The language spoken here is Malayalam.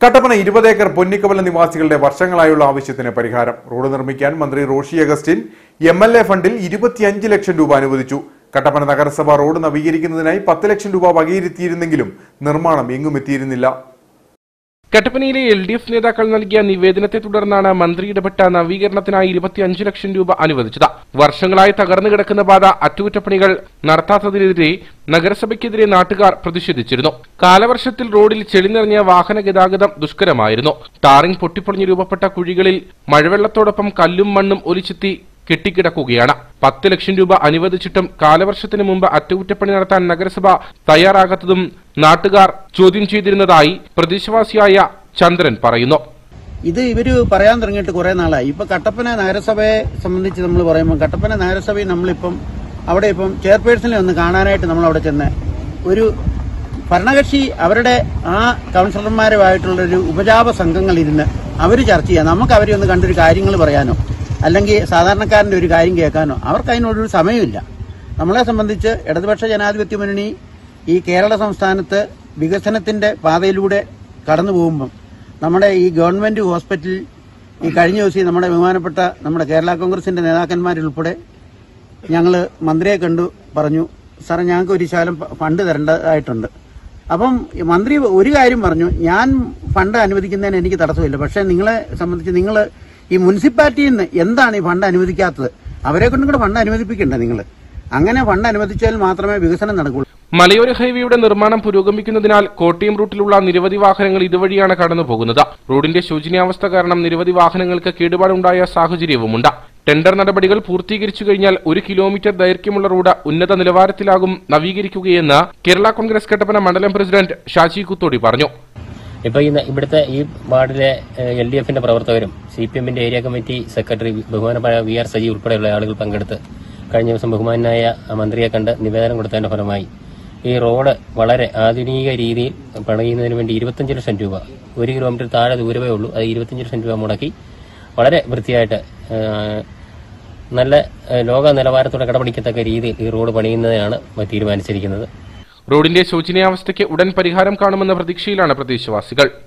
കട്ടപ്പന ഇരുപത് ഏക്കർ പൊന്നിക്കവല നിവാസികളുടെ വർഷങ്ങളായുള്ള ആവശ്യത്തിന് പരിഹാരം റോഡ് നിർമ്മിക്കാൻ മന്ത്രി Roshi Augustine M L A ഫണ്ടിൽ ഇരുപത്തിയഞ്ച് ലക്ഷം രൂപ അനുവദിച്ചു കട്ടപ്പന നഗരസഭ റോഡ് നവീകരിക്കുന്നതിനായി പത്ത് ലക്ഷം രൂപ വകയിരുത്തിയിരുന്നെങ്കിലും നിർമ്മാണം എങ്ങും എത്തിയിരുന്നില്ല കട്ടപ്പനയിലെ എൽ ഡി എഫ് നേതാക്കൾ നൽകിയ നിവേദനത്തെ തുടർന്നാണ് മന്ത്രി ഇടപെട്ട നവീകരണത്തിനായി ഇരുപത്തിയഞ്ച് ലക്ഷം രൂപ അനുവദിച്ചത് വർഷങ്ങളായി തകർന്നു കിടക്കുന്ന പാത അറ്റകുറ്റപ്പണികൾ നടത്താത്തതിനെതിരെ നഗരസഭയ്ക്കെതിരെ നാട്ടുകാർ പ്രതിഷേധിച്ചിരുന്നു കാലവർഷത്തിൽ റോഡിൽ ചെളി നിറഞ്ഞ വാഹന ഗതാഗതം ദുഷ്കരമായിരുന്നു ടാറിംഗ് പൊട്ടിപ്പൊളിഞ്ഞ് രൂപപ്പെട്ട കുഴികളിൽ മഴവെള്ളത്തോടൊപ്പം കല്ലും മണ്ണും ഒലിച്ചെത്തി കെട്ടിക്കിടക്കുകയാണ് പത്ത് ലക്ഷം രൂപ അനുവദിച്ചിട്ടും കാലവർഷത്തിന് മുമ്പ് അറ്റകുറ്റപ്പണി നടത്താൻ നഗരസഭ തയ്യാറാകാത്തതും നാട്ടുകാർ ചോദ്യം ചെയ്തിരുന്നതായി പ്രദേശവാസിയായ ചന്ദ്രൻ പറയുന്നു ഇത് ഇവര് പറയാൻ തുടങ്ങിയിട്ട് കുറെ നാളായി ഇപ്പൊ കട്ടപ്പന നഗരസഭയെ സംബന്ധിച്ച് നമ്മൾ പറയുമ്പോൾ കട്ടപ്പന നഗരസഭയിൽ നമ്മളിപ്പം അവിടെ ഇപ്പം ചെയർപേഴ്സണെ ഒന്ന് കാണാനായിട്ട് നമ്മൾ അവിടെ ചെന്ന് ഒരു ഭരണകക്ഷി അവരുടെ ആ കൗൺസിലർമാരുമായിട്ടുള്ള ഒരു ഉപജാപ സംഘങ്ങൾ ഇരുന്ന് അവർ ചർച്ച ചെയ്യാം നമുക്ക് അവരെ ഒന്ന് കണ്ടൊരു കാര്യങ്ങൾ പറയാനോ അല്ലെങ്കിൽ സാധാരണക്കാരന്റെ ഒരു കാര്യം കേൾക്കാനോ അവർക്ക് അതിനോടൊരു സമയമില്ല നമ്മളെ സംബന്ധിച്ച് ഇടതുപക്ഷ ജനാധിപത്യ മുന്നണി ഈ കേരള സംസ്ഥാനത്ത് വികസനത്തിന്റെ പാതയിലൂടെ കടന്നു പോകുമ്പം നമ്മുടെ ഈ ഗവൺമെന്റ് ഹോസ്പിറ്റലിൽ ഈ കഴിഞ്ഞ ദിവസം നമ്മുടെ ബഹുമാനപ്പെട്ട നമ്മുടെ കേരള കോൺഗ്രസിന്റെ നേതാക്കന്മാരുൾപ്പെടെ ഞങ്ങൾ മന്ത്രിയെ കണ്ടു പറഞ്ഞു സാറേ ഞങ്ങൾക്ക് ഒരു ശാലം ഫണ്ട് തരേണ്ടതായിട്ടുണ്ട് അപ്പം ഈ മന്ത്രി ഒരു കാര്യം പറഞ്ഞു ഞാൻ ഫണ്ട് അനുവദിക്കുന്നതിന് എനിക്ക് തടസ്സമില്ല പക്ഷേ നിങ്ങളെ സംബന്ധിച്ച് നിങ്ങൾ ഈ മുനിസിപ്പാലിറ്റിയിൽ നിന്ന് എന്താണ് ഈ ഫണ്ട് അനുവദിക്കാത്തത് അവരെ കൊണ്ടും കൂടെ ഫണ്ട് അനുവദിപ്പിക്കണ്ടേ നിങ്ങൾ അങ്ങനെ ഫണ്ട് അനുവദിച്ചാൽ മാത്രമേ വികസനം നടക്കുള്ളൂ മലയോര ഹൈവേയുടെ നിർമ്മാണം പുരോഗമിക്കുന്നതിനാൽ കോട്ടയം റൂട്ടിലുള്ള നിരവധി വാഹനങ്ങൾ ഇതുവഴിയാണ് കടന്നു പോകുന്നത് റോഡിന്റെ ശോചനീയാവസ്ഥ കാരണം നിരവധി വാഹനങ്ങൾക്ക് കേടുപാടുണ്ടായ സാഹചര്യവുമുണ്ട് ടെൻഡർ നടപടികൾ പൂർത്തീകരിച്ചു കഴിഞ്ഞാൽ ഒരു കിലോമീറ്റർ ദൈർഘ്യമുള്ള റോഡ് ഉന്നത നിലവാരത്തിലാകും നവീകരിക്കുകയെന്ന് കേരള കോൺഗ്രസ് കട്ടപ്പന മണ്ഡലം പ്രസിഡന്റ് ഷാജി കുത്തോടി പറഞ്ഞു ഇപ്പൊ ഈ ന- ഇവിടുത്തെ ഈ വാർഡിലെ എൽ ഡി എഫിന്റെ പ്രവർത്തകരും സി പി എമ്മിന്റെ ഏരിയ കമ്മിറ്റി സെക്രട്ടറി ബഹുമാനമായ വി ആർ സജി ഉൾപ്പെടെയുള്ള ആളുകൾ പങ്കെടുത്ത് കഴിഞ്ഞ ദിവസം ബഹുമാനായ മന്ത്രിയെ കണ്ട് നിവേദനം കൊടുത്തതിന്റെ ഫലമായി ഈ റോഡ് വളരെ ആധുനിക രീതിയിൽ പണിയുന്നതിന് വേണ്ടി ഇരുപത്തഞ്ച് ലക്ഷം രൂപ ഒരു കിലോമീറ്റർ താഴെ ദൂരമേ ഉള്ളൂ അത് ഇരുപത്തഞ്ച് ലക്ഷം രൂപ മുടക്കി വളരെ വൃത്തിയായിട്ട് ആ, നല്ല ആ, ലോക നിലവാരത്തോടെ കടപിടിക്കത്തക്ക രീതിയിൽ ഈ റോഡ് പണിയുന്നതിനാണ് തീരുമാനിച്ചിരിക്കുന്നത് റോഡിന്റെ ശോചനീയാവസ്ഥയ്ക്ക് ഉടൻ പരിഹാരം കാണുമെന്ന പ്രതീക്ഷയിലാണ് പ്രദേശവാസികൾ